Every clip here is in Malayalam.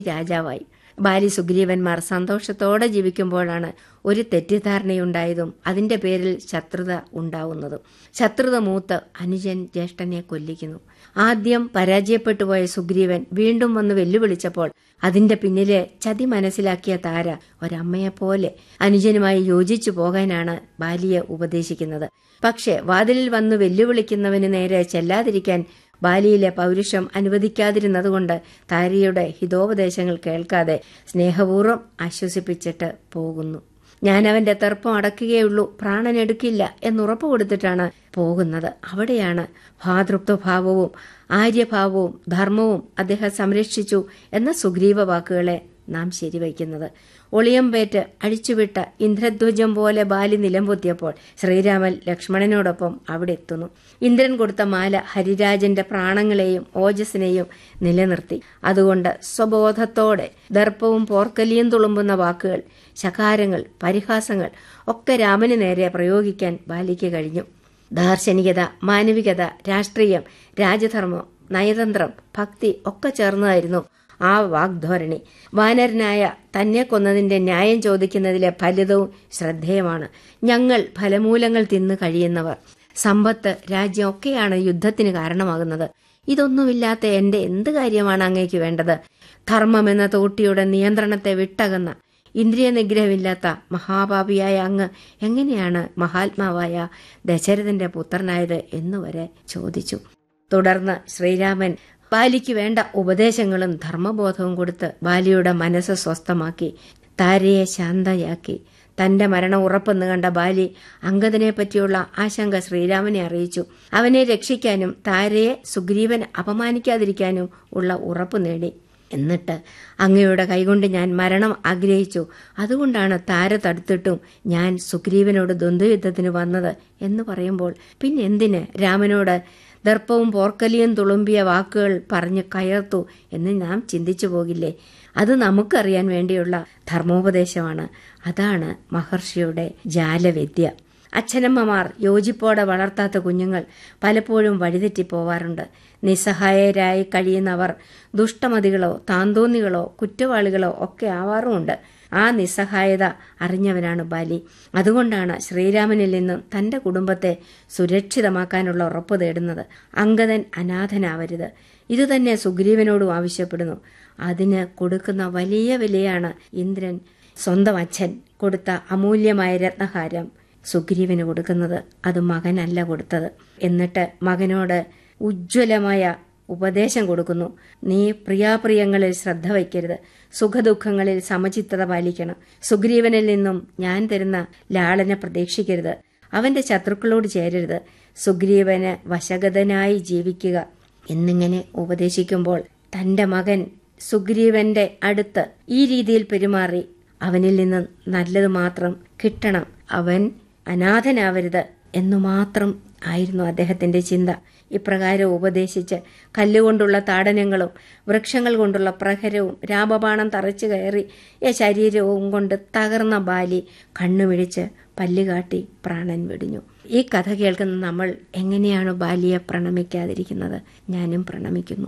രാജാവായി ബാലി സുഗ്രീവന്മാർ സന്തോഷത്തോടെ ജീവിക്കുമ്പോഴാണ് ഒരു തെറ്റിദ്ധാരണയുണ്ടായതും അതിന്റെ പേരിൽ ശത്രുത ഉണ്ടാവുന്നതും ശത്രുത മൂത്ത് അനുജൻ ജ്യേഷ്ഠനെ കൊല്ലിക്കുന്നു ആദ്യം പരാജയപ്പെട്ടുപോയ സുഗ്രീവൻ വീണ്ടും വന്ന് വെല്ലുവിളിച്ചപ്പോൾ അതിന്റെ പിന്നിലെ ചതി മനസ്സിലാക്കിയ താര ഒരമ്മയെപ്പോലെ അനുജനുമായി യോജിച്ചു പോകാനാണ് ബാലിയെ ഉപദേശിക്കുന്നത് പക്ഷെ വാതിലിൽ വന്ന് വെല്ലുവിളിക്കുന്നവന് നേരെ ചെല്ലാതിരിക്കാൻ ബാലിയിലെ പൗരുഷം അനുവദിക്കാതിരുന്നതുകൊണ്ട് താരയുടെ ഹിതോപദേശങ്ങൾ കേൾക്കാതെ സ്നേഹപൂർവ്വം ആശ്വസിപ്പിച്ചിട്ട് പോകുന്നു ഞാൻ അവന്റെ തെർപ്പം അടക്കുകയുള്ളൂ പ്രാണനെടുക്കില്ല എന്നുറപ്പ് കൊടുത്തിട്ടാണ് പോകുന്നത് അവിടെയാണ് ഭാതൃത്വഭാവവും ആര്യഭാവവും ധർമ്മവും അദ്ദേഹം സംരക്ഷിച്ചു എന്ന സുഗ്രീവ വാക്കുകളെ നാം ശരിവയ്ക്കുന്നത് ഒളിയമ്പേറ്റ് അഴിച്ചുവിട്ട ഇന്ദ്രധ്വജം പോലെ ബാലി നിലംപൊത്തിയപ്പോൾ ശ്രീരാമൻ ലക്ഷ്മണനോടൊപ്പം അവിടെ എത്തുന്നു ഇന്ദ്രൻ കൊടുത്ത മാല ഹരിരാജന്റെ പ്രാണങ്ങളെയും ഓജസ്സിനെയും നിലനിർത്തി അതുകൊണ്ട് സ്വബോധത്തോടെ ദർപ്പവും പോർക്കലിയും തുളുമ്പുന്ന വാക്കുകൾ ശകാരങ്ങൾ പരിഹാസങ്ങൾ ഒക്കെ രാമന് നേരെ പ്രയോഗിക്കാൻ ബാലിക്ക് കഴിഞ്ഞു ദാർശനികത മാനവികത രാഷ്ട്രീയം രാജധർമ്മം നയതന്ത്രം ഭക്തി ഒക്കെ ചേർന്നതായിരുന്നു ആ വാഗ്ധോരണി വാനരനായ തന്നെ കൊന്നതിന്റെ ന്യായം ചോദിക്കുന്നതിലെ ഫലിതവും ശ്രദ്ധേയമാണ് ഞങ്ങൾ ഫലമൂലങ്ങൾ തിന്നു കഴിയുന്നവർ സമ്പത്ത് രാജ്യം ഒക്കെയാണ് യുദ്ധത്തിന് കാരണമാകുന്നത് ഇതൊന്നുമില്ലാത്ത എന്റെ എന്ത് കാര്യമാണ് അങ്ങേക്ക് വേണ്ടത് ധർമ്മമെന്ന തോട്ടിയുടെ നിയന്ത്രണത്തെ വിട്ടകന്ന ഇന്ദ്രിയ നിഗ്രഹമില്ലാത്ത മഹാപാപിയായ അങ്ങ് എങ്ങനെയാണ് മഹാത്മാവായ ദശരഥന്റെ പുത്രനായത് എന്നുവരെ ചോദിച്ചു തുടർന്ന് ശ്രീരാമൻ ബാലിക്ക് വേണ്ട ഉപദേശങ്ങളും ധർമ്മബോധവും കൊടുത്ത് ബാലിയുടെ മനസ്സ് സ്വസ്ഥമാക്കി താരയെ ശാന്തയാക്കി തന്റെ മരണം ഉറപ്പെന്ന് കണ്ട ബാലി അങ്കദനെ പറ്റിയുള്ള ആശങ്ക ശ്രീരാമനെ അറിയിച്ചു അവനെ രക്ഷിക്കാനും താരയെ സുഗ്രീവൻ അപമാനിക്കാതിരിക്കാനും ഉള്ള ഉറപ്പ് നേടി എന്നിട്ട് അങ്ങയുടെ കൈകൊണ്ട് ഞാൻ മരണം ആഗ്രഹിച്ചു അതുകൊണ്ടാണ് താര തടുത്തിട്ടും ഞാൻ സുഗ്രീവനോട് ദ്വന്ദ്വയുദ്ധത്തിന് വന്നത് എന്ന് പറയുമ്പോൾ പിന്നെ എന്തിന് രാമനോട് ദർപ്പവും പോർക്കലിയും തുളുമ്പിയ വാക്കുകൾ പറഞ്ഞ് കയർത്തു എന്ന് നാം ചിന്തിച്ചു പോകില്ലേ അത് നമുക്കറിയാൻ വേണ്ടിയുള്ള ധർമ്മോപദേശമാണ് അതാണ് മഹർഷിയുടെ ജാലവിദ്യ അച്ഛനമ്മമാർ യോജിപ്പോടെ വളർത്താത്ത കുഞ്ഞുങ്ങൾ പലപ്പോഴും വഴിതെറ്റിപ്പോവാറുണ്ട് നിസ്സഹായരായി കഴിയുന്നവർ ദുഷ്ടമതികളോ താന്തോന്നികളോ കുറ്റവാളികളോ ഒക്കെ ആവാറുമുണ്ട് ആ നിസ്സഹായത അറിഞ്ഞവനാണ് ബാലി അതുകൊണ്ടാണ് ശ്രീരാമനിൽ നിന്നും തന്റെ കുടുംബത്തെ സുരക്ഷിതമാക്കാനുള്ള ഉറപ്പ് തേടുന്നത് അങ്കദൻ അനാഥനാവരുത് ഇതുതന്നെ സുഗ്രീവനോടും ആവശ്യപ്പെടുന്നു അതിന് കൊടുക്കുന്ന വലിയ വിലയാണ് ഇന്ദ്രൻ സ്വന്തം അച്ഛൻ കൊടുത്ത അമൂല്യമായ രത്നഹാരം സുഗ്രീവന് കൊടുക്കുന്നത് അത് മകനല്ല കൊടുത്തത് എന്നിട്ട് മകനോട് ഉജ്ജ്വലമായ ഉപദേശം കൊടുക്കുന്നു നീ പ്രിയാപ്രിയങ്ങളിൽ ശ്രദ്ധ വയ്ക്കരുത് സുഖദുഃഖങ്ങളിൽ സമചിത്തത പാലിക്കണം സുഗ്രീവനിൽ നിന്നും ഞാൻ തരുന്ന ലാളനെ പ്രതീക്ഷിക്കരുത് അവന്റെ ശത്രുക്കളോട് ചേരരുത് സുഗ്രീവന് വശഗതനായി ജീവിക്കുക എന്നിങ്ങനെ ഉപദേശിക്കുമ്പോൾ തന്റെ മകൻ സുഗ്രീവന്റെ അടുത്ത് ഈ രീതിയിൽ പെരുമാറി അവനിൽ നിന്ന് നല്ലത് മാത്രം കിട്ടണം അവൻ അനാഥനാവരുത് എന്നു മാത്രം ആയിരുന്നു അദ്ദേഹത്തിന്റെ ചിന്ത ഇപ്രകാരം ഉപദേശിച്ച് കല്ലുകൊണ്ടുള്ള താടനങ്ങളും വൃക്ഷങ്ങൾ കൊണ്ടുള്ള പ്രഹരവും രാമബാണം തറച്ചു കയറി ശരീരവും കൊണ്ട് തകർന്ന ബാലി കണ്ണുമിഴിച്ച് പല്ലുകാട്ടി പ്രാണൻ വെടിഞ്ഞു ഈ കഥ കേൾക്കുന്ന നമ്മൾ എങ്ങനെയാണ് ബാലിയെ പ്രണമിക്കാതിരിക്കുന്നത് ഞാനും പ്രണമിക്കുന്നു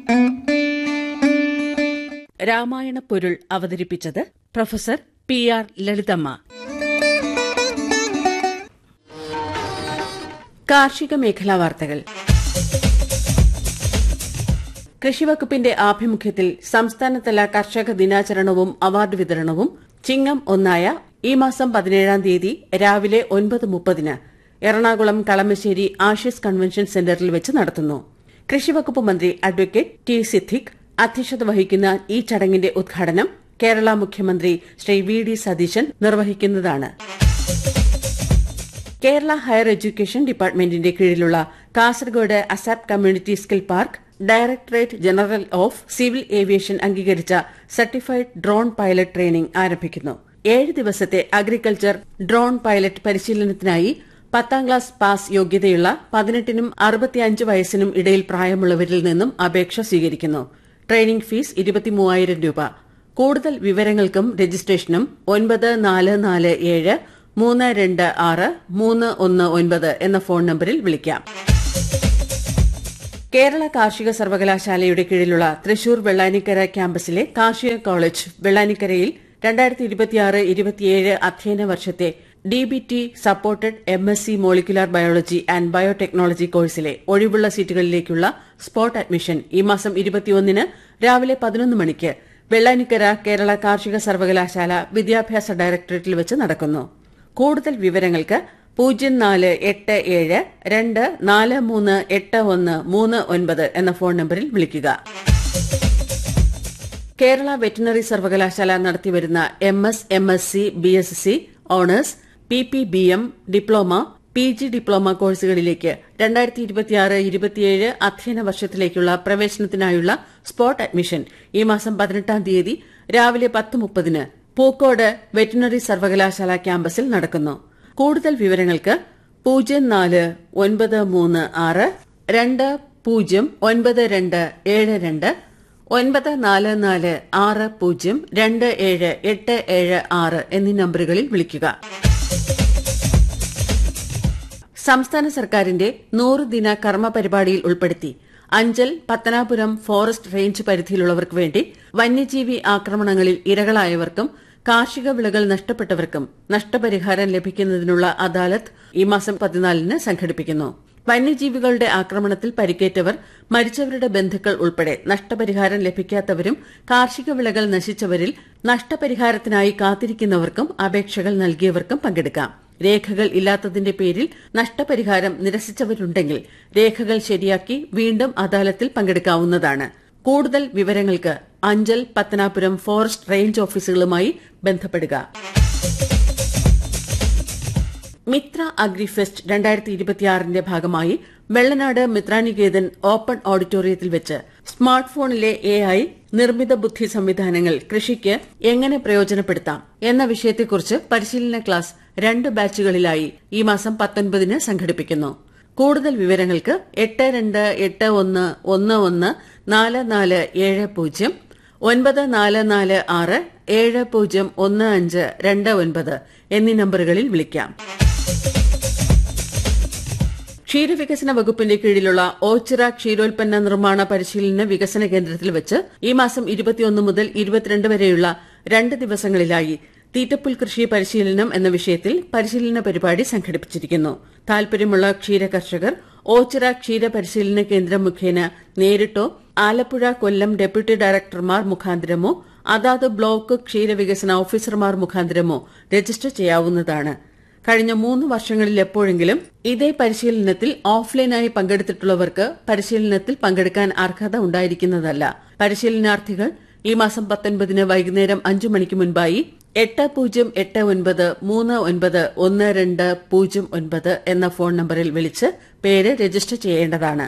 രാമായണ പൊരുൾ അവതരിപ്പിച്ചത് പ്രൊഫസർ പി ആർ ലളിതമ്മ കാർഷിക മേഖലാ വാർത്തകൾ കൃഷിവകുപ്പിന്റെ ആഭിമുഖ്യത്തിൽ സംസ്ഥാനതല കർഷക ദിനാചരണവും അവാർഡ് വിതരണവും ചിങ്ങം ഒന്നായ ഈ മാസം പതിനേഴാം തീയതി രാവിലെ ഒൻപത് മുപ്പതിന് എറണാകുളം കളമശ്ശേരി ആഷിസ് കൺവെൻഷൻ സെന്ററിൽ വെച്ച് നടത്തുന്നു കൃഷിവകുപ്പ് മന്ത്രി അഡ്വക്കേറ്റ് ടി സിദ്ദിഖ് അധ്യക്ഷത വഹിക്കുന്ന ഈ ചടങ്ങിന്റെ ഉദ്ഘാടനം കേരള മുഖ്യമന്ത്രി ശ്രീ വി ഡി സതീശൻ നിർവഹിക്കുന്നതാണ് കേരള ഹയർ എഡ്യൂക്കേഷൻ ഡിപ്പാർട്ട്മെന്റിന്റെ കീഴിലുള്ള Kasaragod ASAP community skill park directorate general of civil aviation അംഗീകരിച്ച സർട്ടിഫൈഡ് ഡ്രോൺ പൈലറ്റ് ട്രെയിനിംഗ് ആരംഭിക്കുന്നു ഏഴ് ദിവസത്തെ അഗ്രികൾച്ചർ ഡ്രോൺ പൈലറ്റ് പരിശീലനത്തിനായി പത്താം ക്ലാസ് പാസ് യോഗ്യതയുള്ള പതിനെട്ടിനും അറുപത്തിയഞ്ച് വയസ്സിനും ഇടയിൽ പ്രായമുള്ളവരിൽ നിന്നും അപേക്ഷ സ്വീകരിക്കുന്നു ട്രെയിനിംഗ് ഫീസ് ഇരുപത്തിമൂവായിരം രൂപ കൂടുതൽ വിവരങ്ങൾക്കും രജിസ്ട്രേഷനും ഒൻപത് നാല് നാല് ഏഴ് മൂന്ന് രണ്ട് ആറ് മൂന്ന് ഒന്ന് ഒൻപത് എന്ന ഫോൺ നമ്പറിൽ വിളിക്കാം കേരള കാർഷിക സർവകലാശാലയുടെ കീഴിലുള്ള തൃശൂർ വെള്ളാനിക്കര ക്യാമ്പസിലെ കാർഷിക കോളേജ് വെള്ളാനിക്കരയിൽ രണ്ടായിരത്തി ഇരുപത്തിയാറ് ഇരുപത്തിയേഴ് അധ്യയന വർഷത്തെ D B T supported M S C molecular biology and biotechnology കോഴ്സിലെ ഒഴിവുള്ള സീറ്റുകളിലേക്കുള്ള സ്പോട്ട് അഡ്മിഷൻ ഈ മാസം ഇരുപത്തിയൊന്നിന് രാവിലെ പതിനൊന്ന് മണിക്ക് വെള്ളാനിക്കര കേരള കാർഷിക സർവകലാശാല വിദ്യാഭ്യാസ ഡയറക്ടറേറ്റിൽ വെച്ച് നടക്കുന്നു കൂടുതൽ വിവരങ്ങൾക്ക് പൂജ്യം നാല് എട്ട് ഏഴ് രണ്ട് നാല് മൂന്ന് എട്ട് ഒന്ന് മൂന്ന് ഒൻപത് എന്ന ഫോൺ നമ്പറിൽ വിളിക്കുക കേരള വെറ്റിനറി സർവകലാശാല നടത്തിവരുന്ന M S M S C B S C honours P P B M diploma P G diploma കോഴ്സുകളിലേക്ക് രണ്ടായിരത്തി ഇരുപത്തിയാറ് ഇരുപത്തിയേഴ് അധ്യയന വർഷത്തിലേക്കുള്ള പ്രവേശനത്തിനായുള്ള സ്പോട്ട് അഡ്മിഷൻ ഈ മാസം പതിനെട്ടാം തീയതി രാവിലെ പത്ത് മുപ്പതിന് പൂക്കോട് വെറ്റിനറി സർവകലാശാല ക്യാമ്പസിൽ നടക്കുന്നു കൂടുതൽ വിവരങ്ങൾക്ക് പൂജ്യം നാല് ഒൻപത് മൂന്ന് ആറ് രണ്ട് പൂജ്യം ഒൻപത് രണ്ട് ഏഴ് രണ്ട് ഒൻപത് നാല് നാല് ആറ് പൂജ്യം രണ്ട് ഏഴ് എട്ട് ഏഴ് ആറ് എന്നീ നമ്പറുകളിൽ വിളിക്കുക സംസ്ഥാന സർക്കാരിന്റെ നൂറ് ദിന കർമ്മ പരിപാടിയിൽ ഉൾപ്പെടുത്തി അഞ്ചൽ പത്തനാപുരം ഫോറസ്റ്റ് റേഞ്ച് പരിധിയിലുള്ളവർക്ക് വേണ്ടി വന്യജീവി ആക്രമണങ്ങളിൽ ഇരകളായവർക്കും കാർഷിക വിളകൾ നഷ്ടപ്പെട്ടവർക്കും നഷ്ടപരിഹാരം ലഭിക്കുന്നതിനുള്ള അദാലത്ത് ഈ മാസം പതിനാലിന് സംഘടിപ്പിക്കുന്നു വന്യജീവികളുടെ ആക്രമണത്തിൽ പരിക്കേറ്റവർ മരിച്ചവരുടെ ബന്ധുക്കൾ ഉൾപ്പെടെ നഷ്ടപരിഹാരം ലഭിക്കാത്തവരും കാർഷിക വിളകൾ നശിച്ചവരിൽ നഷ്ടപരിഹാരത്തിനായി കാത്തിരിക്കുന്നവർക്കും അപേക്ഷകൾ നൽകിയവർക്കും പങ്കെടുക്കാം രേഖകൾ ഇല്ലാത്തതിന്റെ പേരിൽ നഷ്ടപരിഹാരം നിരസിച്ചവരുണ്ടെങ്കിൽ രേഖകൾ ശരിയാക്കി വീണ്ടും അദാലത്തിൽ പങ്കെടുക്കാവുന്നതാണ് കൂടുതൽ വിവരങ്ങൾക്ക് അഞ്ചൽ പത്തനാപുരം ഫോറസ്റ്റ് റേഞ്ച് ഓഫീസുകളുമായി ബന്ധപ്പെടുക മിത്ര അഗ്രിഫെസ്റ്റ് രണ്ടായിരത്തി ഇരുപത്തിയാറിന്റെ ഭാഗമായി വെള്ളനാട് മിത്രാനികേതൻ ഓപ്പൺ ഓഡിറ്റോറിയത്തിൽ വെച്ച് സ്മാർട്ട് ഫോണിലെ എ ഐ നിർമ്മിത ബുദ്ധി സംവിധാനങ്ങൾ കൃഷിക്ക് എങ്ങനെ പ്രയോജനപ്പെടുത്താം എന്ന വിഷയത്തെക്കുറിച്ച് പരിശീലന ക്ലാസ് രണ്ട് ബാച്ചുകളിലായി ഈ മാസം പത്തൊൻപതിന് സംഘടിപ്പിക്കുന്നു കൂടുതൽ വിവരങ്ങൾക്ക് എട്ട് രണ്ട് എട്ട് ഒന്ന് ഒന്ന് ഒന്ന് നാല് നാല് ഏഴ് പൂജ്യം ഒൻപത് നാല് നാല് ആറ് ഏഴ് പൂജ്യം ഒന്ന് അഞ്ച് രണ്ട് ഒൻപത് എന്നീ നമ്പറുകളിൽ വിളിക്കാം ക്ഷീരവികസന വകുപ്പിന്റെ കീഴിലുള്ള ഓച്ചിറ ക്ഷീരോൽപ്പന്ന നിർമ്മാണ പരിശീലന വികസന കേന്ദ്രത്തിൽ വെച്ച് ഈ മാസം ഇരുപത്തിയൊന്ന് മുതൽ ഇരുപത്തിരണ്ട് വരെയുള്ള രണ്ട് ദിവസങ്ങളിലായി തീറ്റപ്പുൽ കൃഷി പരിശീലനം എന്ന വിഷയത്തിൽ പരിശീലന പരിപാടി സംഘടിപ്പിച്ചിരിക്കുന്നു താൽപര്യമുള്ള ക്ഷീര കർഷകർ ഓച്ചിറ ക്ഷീര പരിശീലന കേന്ദ്രം മുഖേന നേരിട്ടോ ആലപ്പുഴ കൊല്ലം ഡെപ്യൂട്ടി ഡയറക്ടർമാർ മുഖാന്തരമോ അതാത് ബ്ലോക്ക് ക്ഷീരവികസന ഓഫീസർമാർ മുഖാന്തരമോ രജിസ്റ്റർ ചെയ്യാവുന്നതാണ് കഴിഞ്ഞ മൂന്ന് വർഷങ്ങളിൽ എപ്പോഴെങ്കിലും ഇതേ പരിശീലനത്തിൽ ഓഫ്ലൈനായി പങ്കെടുത്തിട്ടുള്ളവർക്ക് പരിശീലനത്തിൽ പങ്കെടുക്കാൻ അർഹത ഉണ്ടായിരിക്കുന്നതല്ല പരിശീലനാർത്ഥികൾ ഈ മാസം പത്തൊൻപതിന് വൈകുന്നേരം അഞ്ചു മണിക്ക് മുൻപായി എട്ട് പൂജ്യം എട്ട് ഒൻപത് മൂന്ന് ഒൻപത് ഒന്ന് രണ്ട് പൂജ്യം ഒൻപത് എന്ന ഫോൺ നമ്പറിൽ വിളിച്ച് പേര് രജിസ്റ്റർ ചെയ്യേണ്ടതാണ്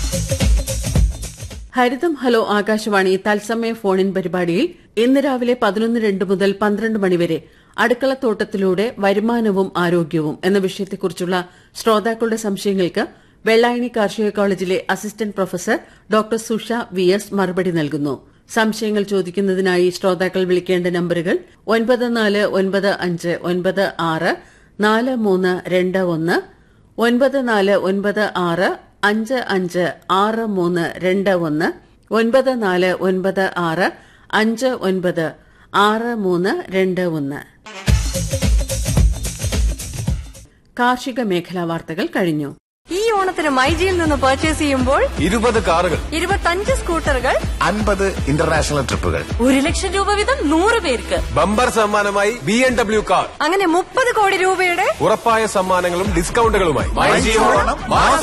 ഹരിതം ഹലോ ആകാശവാണി തത്സമയ ഫോണിൻ പരിപാടിയിൽ ഇന്ന് രാവിലെ പതിനൊന്ന് രണ്ട് മുതൽ പന്ത്രണ്ട് മണിവരെ അടുക്കളത്തോട്ടത്തിലൂടെ വരുമാനവും ആരോഗ്യവും എന്ന വിഷയത്തെക്കുറിച്ചുള്ള ശ്രോതാക്കളുടെ സംശയങ്ങൾക്ക് വെള്ളായണി കാർഷിക കോളേജിലെ assistant professor doctor Susha V S മറുപടി നൽകുന്നു സംശയങ്ങൾ ചോദിക്കുന്നതിനായി ശ്രോതാക്കൾ വിളിക്കേണ്ട നമ്പറുകൾ ഒൻപത് നാല് ഒൻപത് അഞ്ച് ഒൻപത് ആറ് നാല് മൂന്ന് രണ്ട് ഒന്ന് ഒൻപത് നാല് ഒൻപത് ആറ് അഞ്ച് അഞ്ച് ആറ് മൂന്ന് രണ്ട് ഒന്ന് ഒൻപത് നാല് ഒൻപത് ആറ് അഞ്ച് ഒൻപത് ആറ് മൂന്ന് രണ്ട് ഒന്ന് കാർഷിക മേഖലാ വാർത്തകൾ കഴിഞ്ഞു ഈ ഓണത്തിന് മൈജിയിൽ നിന്ന് പർച്ചേസ് ചെയ്യുമ്പോൾ ഇരുപത് കാറുകൾ ഇരുപത്തഞ്ച് സ്കൂട്ടറുകൾ അൻപത് ഇന്റർനാഷണൽ ട്രിപ്പുകൾ ഒരു ലക്ഷം രൂപ വീതം നൂറ് പേർക്ക് ബമ്പർ സമ്മാനമായി ബി എം ഡബ്ല്യു കാർ അങ്ങനെ മുപ്പത് കോടി രൂപയുടെ ഉറപ്പായ സമ്മാനങ്ങളും ഡിസ്കൗണ്ടുകളുമായി